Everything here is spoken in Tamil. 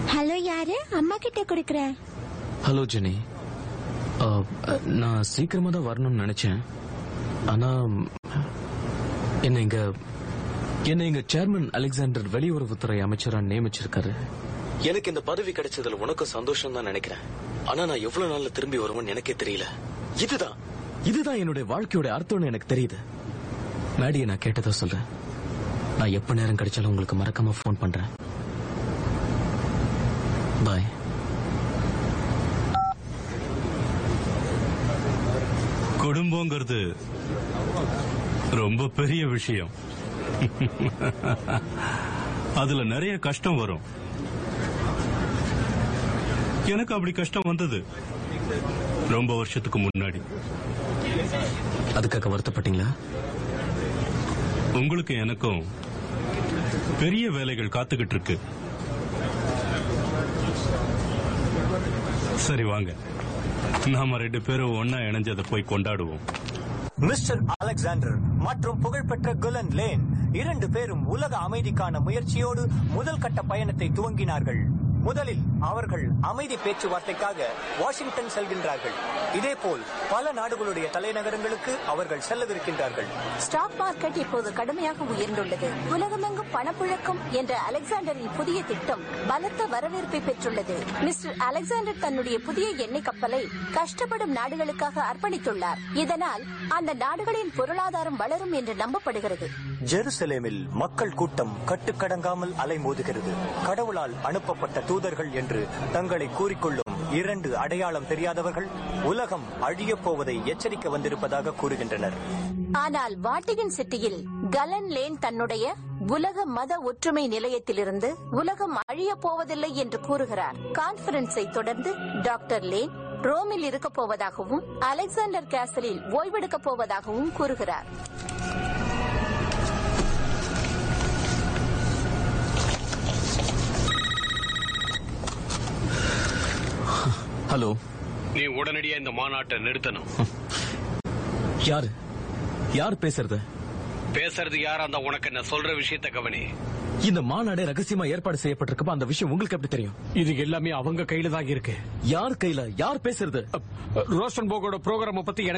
ஹலோ யாரு அம்மா கிட்ட குடுக்கறேன் ஹலோ ஜெனி ஆ, நான் சீக்கிரமா தான் வரணும்னு நினைச்சேன் ஆனா என்ன இங்க என்ன இங்க சேர்மன் அலெக்சாண்டர் வெளியுறவுத்துறை அமைச்சரா நியமிச்சிருக்காரு எனக்கு இந்த பதவி கிடைச்சதுல உனக்கு சந்தோஷம் தான் நினைக்கிறேன் ஆனா நான் எவ்வளவு நாள்ல திரும்பி வருவேன்னு எனக்கே தெரியல இதுதான் இதுதான் என்னுடைய வாழ்க்கையோட அர்த்தம்னு எனக்கு தெரியுது மேடியை நான் கேட்டதா சொல்றேன் நான் எப்ப நேரம் கிடைச்சாலும் உங்களுக்கு மறக்காம ஃபோன் பண்றேன் பாய் குடும்பங்கிறது ரொம்ப பெரிய விஷயம் அதுல நிறைய கஷ்டம் வரும் எனக்கு அப்படி கஷ்டம் வந்தது ரொம்ப வருஷத்துக்கு முன்னாடி அதுக்காக வருத்தப்பட்டீங்களா உங்களுக்கு எனக்கும் பெரிய வேலைகள் காத்துக்கிட்டு இருக்கு சரி வாங்க நாம ரெண்டு பேரும் ஒன்னா இணைஞ்சதை போய் கொண்டாடுவோம் மிஸ்டர் அலெக்சாண்டர் மற்றும் புகழ்பெற்ற குலன் லேன் இரண்டு பேரும் உலக அமைதிக்கான முயற்சியோடு முதல் கட்ட பயணத்தை துவங்கினார்கள் முதலில் அவர்கள் அமைதி பேச்சுவார்த்தைக்காக வாஷிங்டன் செல்கின்றார்கள் இதேபோல் பல நாடுகளுடைய தலைநகரங்களுக்கு அவர்கள் செல்லவிருக்கின்றார்கள் ஸ்டாக் மார்க்கெட் இப்போது கடுமையாக உயர்ந்துள்ளது உலகமெங்கும் பணப்புழக்கம் என்ற அலெக்சாண்டரின் புதிய திட்டம் பலத்த வரவேற்பை பெற்றுள்ளது மிஸ்டர் அலெக்சாண்டர் தன்னுடைய புதிய எண்ணெய் கப்பலை கஷ்டப்படும் நாடுகளுக்காக அர்ப்பணித்துள்ளார் இதனால் அந்த நாடுகளின் பொருளாதாரம் வளரும் என்று நம்பப்படுகிறது ஜெருசலேமில் மக்கள் கூட்டம் கட்டுக்கடங்காமல் அலைமோதுகிறது கடவுளால் அனுப்பப்பட்ட தூதர்கள் என்று தங்களை கூறிக்கொள்ளும் இரண்டு அடையாளம் தெரியாதவர்கள் உலகம் அழியப் போவதை எச்சரிக்க வந்திருப்பதாக கூறுகின்றனர் ஆனால் வாட்டிகன் சிட்டியில் கலன் லேன் தன்னுடைய உலக மத ஒற்றுமை நிலையத்திலிருந்து உலகம் அழியப் போவதில்லை என்று கூறுகிறார் கான்பரன்ஸை தொடர்ந்து டாக்டர் லேன் ரோமில் இருக்கப் போவதாகவும் அலெக்சாண்டர் கேசலில் ஓய்வெடுக்கப் போவதாகவும் கூறுகிறார் ஹலோ நீ உடனடியா இந்த மாநாட்டை நிறுத்தணும் யாரு யார் பேசுறது பேசுறது யாரா இருந்தா உனக்கு என்ன சொல்ற விஷயத்த கவனி இந்த மாநாடு ரகசியமா ஏற்பாடு செய்யப்பட்டிருக்கப்ப அந்த விஷயம் உங்களுக்கு எப்படி தெரியும் இது எல்லாமே அவங்க கையில தான் இருக்கு யார் கையில யார் பேசுறது ரோஷன் போகோட ப்ரோக்ராம பத்தி எனக்கு